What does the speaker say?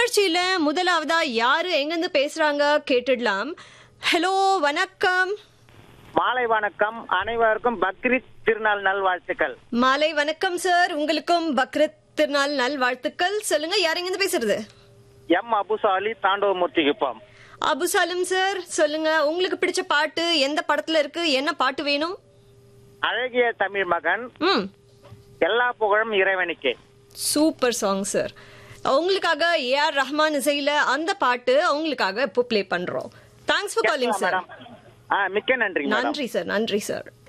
நிகழ்ச்சியில முதலாவதா யாரு எங்கிருந்து பேசுறாங்க கேட்டுடலாம் ஹலோ வணக்கம் மாலை வணக்கம் அனைவருக்கும் பக்ரீத் திருநாள் நல்வாழ்த்துக்கள் மாலை வணக்கம் சார் உங்களுக்கும் பக்ரீத் திருநாள் நல்வாழ்த்துக்கள் சொல்லுங்க யார் எங்கிருந்து பேசுறது எம் அபுசாலி தாண்டவமூர்த்தி குப்பம் அபுசாலம் சார் சொல்லுங்க உங்களுக்கு பிடிச்ச பாட்டு எந்த படத்துல இருக்கு என்ன பாட்டு வேணும் அழகிய தமிழ் மகன் ம் எல்லா புகழும் இறைவனுக்கே சூப்பர் சாங் சார் உங்களுக்காக ஏஆர் ரஹ்மான் இசையில அந்த பாட்டு உங்களுக்காக இப்போ ப்ளே பண்றோம் thanks for calling sir madam ஆ மிக்க நன்றி மேடம் நன்றி சார் நன்றி சார்